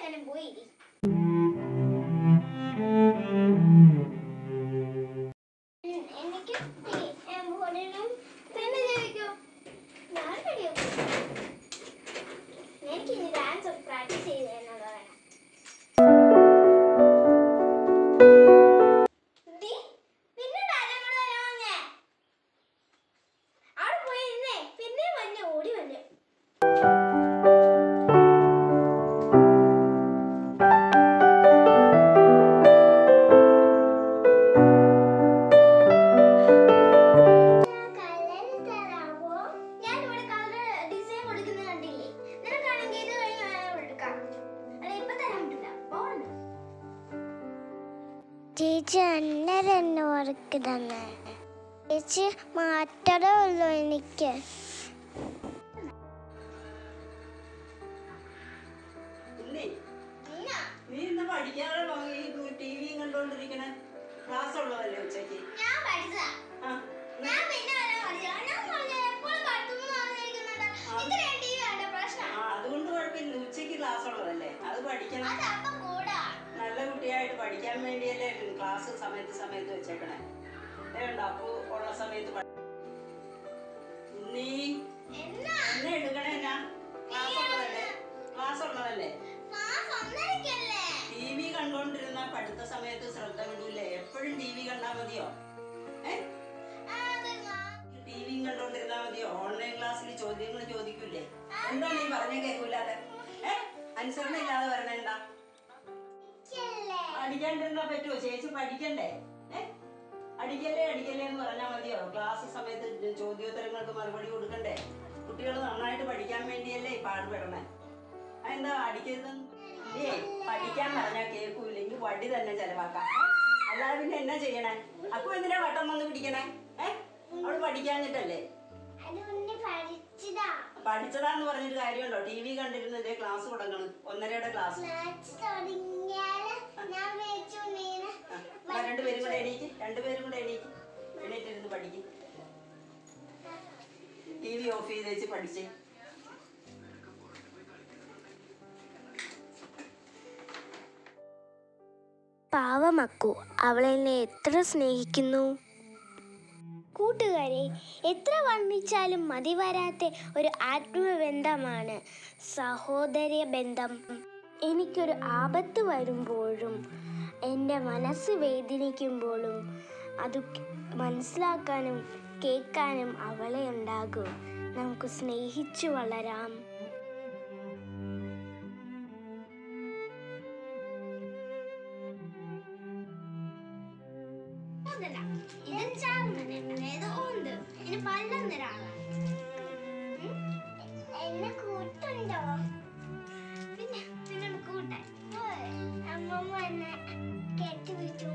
എങ്ങനെ പോയി എനിക്ക് എംബോഡിനും തന്നെ ജയിക്കും ഞാൻ റെഡിയാക്കും എനിക്ക് ഇനി ഡാൻസ് പ്രാക്ടീസ് ചെയ്ത് എന്നുള്ളത് വേണം ദി, നിന്നോട് ആരാ കൂടെ വരാൻ പറഞ്ഞേ? അവിടെ പോയി നിന്നേ പിന്നെ വന്ന് ഓടി വന്നു കളർ തരാമോ? ഞാനിവിടെ കളർ ഡിസൈൻ കൊടുക്കുന്നത് കണ്ടില്ലേ? നിനക്കാണെങ്കിൽ ഇത് കഴിഞ്ഞ് വേണം എടുക്കാം. അല്ല, ഇപ്പൊ തരാൻ പറ്റില്ല. പോകണ്ട. ചേച്ചി അന്നേരം വർക്ക് തന്നെ ചേച്ചി മാത്രമേ ഉള്ളൂ എനിക്ക് ഇല്ലേ ഇന്നാ, നീ ഇന്ന് പഠിക്കാതെ ടി വിയും കണ്ടോണ്ടിരിക്കണേ ക്ലാസ് ഉള്ളതല്ലേ ഉച്ചയ്ക്ക് ഞാൻ പഠിച്ചതാ. ആ ഞാൻ പിന്നെ വരാൻ പഠിച്ചതാ. ഞാൻ പറഞ്ഞത് എപ്പോഴും പഠിത്തമെന്ന് പറഞ്ഞിരിക്കുന്നുണ്ട്. ഇത്രയും TV കണ്ട പ്രശ്നം. ആ അതുകൊണ്ട് കുഴപ്പമില്ല ഉച്ചയ്ക്ക് ക്ലാസ് ഉള്ളതല്ലേ അത് പഠിക്കണം അത് അപ്പം കൂടാ. നല്ല കുട്ടിയായിട്ട് പഠിക്കാൻ വേണ്ടിയല്ലേ ക്ലാസ് സമയത്ത് സമയത്ത് വെച്ചേക്കണേ ഏണ്ട അപ്പു ഉള്ള സമയത്ത് പഠി- നീ എന്നാ? എന്നെ എടുക്കണേ എന്നാ ക്ലാസ് ഉള്ളതല്ലേ ക്ലാസ് ഉള്ളതല്ലേ ക്ലാസ് ഒന്നരയ്ക്കല്ലേ? ടി വി കണ്ടോണ്ടിരുന്ന പഠിത്ത സമയത്ത് ശ്രദ്ധ വിടൂലേ എപ്പോഴും ടി വി കണ്ടാ മതിയോ ഏ ആ, അത് ക്ലാ- ടി വിയും കണ്ടോണ്ടിരുന്നാ മതിയോ ഓൺലൈൻ ക്ലാസ്സിൽ ചോദ്യങ്ങൾ ചോദിക്കൂലേ എന്താ നീ പറഞ്ഞ കേൾക്കൂലാതെ ഏ അനുസരണ ഇല്ലാതെ വരണേണ്ട ഇരിക്കല്ലേ? അടിക്കാണ്ടിരുന്നാ പറ്റുമോ ചേച്ചി പഠിക്കണ്ടേ ഏ അടിക്കല്ലേ അടിക്കല്ലേ എന്ന് പറഞ്ഞാൽ മതിയോ ക്ലാസ് സമയത്ത് ചോദ്യോത്തരങ്ങൾക്ക് മറുപടി കൊടുക്കണ്ടേ കുട്ടികൾ നന്നായിട്ട് പഠിക്കാൻ വേണ്ടിയല്ലേ ഈ പാടുപെടണേ അതെന്താ അടിക്കരുതെന്ന് ഏ പഠിക്കാൻ പറഞ്ഞാൽ കേൾക്കൂല്ലെങ്കിൽ വടി തന്നെ ചെലവാക്കാം അല്ലാതെ പിന്നെ എന്നാ ചെയ്യണേ അപ്പൊ എന്തിനാ വട്ടം വന്ന് പിടിക്കണേ ഏ അവള് പഠിക്കാഞ്ഞിട്ടല്ലേ അത് മുന്നേ പഠിച്ചതാ. പഠിച്ചതാന്ന് പറഞ്ഞൊരു കാര്യമുണ്ടോ ടി വി കണ്ടിരുന്നതേ ക്ലാസ് തുടങ്ങണം ഒന്നരയുടെ ക്ലാസ് മാച്ച് തുടങ്ങിയാല് ഞാൻ വിചാരിച്ചു നീന് രണ്ടുപേരും കൂടെ എണീക്ക് രണ്ടുപേരും കൂടെ എണീക്ക് എണീറ്റിരുന്ന് പഠിക്കും ടി വി ഓഫ് ചെയ്ത് വെച്ച് പഠിച്ചേ പാവമക്കു അവളെന്നെ എത്ര സ്നേഹിക്കുന്നു കൂട്ടുകാരെ എത്ര വർണ്ണിച്ചാലും മതി വരാത്ത ഒരു ആത്മബന്ധമാണ് സഹോദര്യ ബന്ധം എനിക്കൊരു ആപത്ത് വരുമ്പോഴും എൻ്റെ മനസ്സ് വേദനിക്കുമ്പോഴും അത് മനസ്സിലാക്കാനും കേൾക്കാനും അവളെ ഉണ്ടാകും നമുക്ക് സ്നേഹിച്ചു വളരാം ഇത് ചാവുന്നത് അതായത് ഓന്ത് ഇനി പല്ലെന്നൊരാളാണ് എന്നെ കൂട്ടുണ്ടോ പിന്നെ നിന്നോട് കൂട്ടാൻ അമ്മമ്മ എന്നെ കെട്ടി വിട്ടു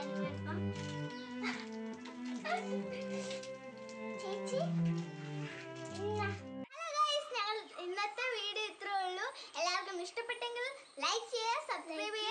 ചേച്ചി ഹലോ ഗൈസ് ഞങ്ങൾ ഇന്നത്തെ വീഡിയോ ഇത്രേ ഉള്ളൂ എല്ലാവർക്കും ഇഷ്ടപ്പെട്ടെങ്കിൽ ലൈക്ക് ചെയ്യുക സബ്സ്ക്രൈബ്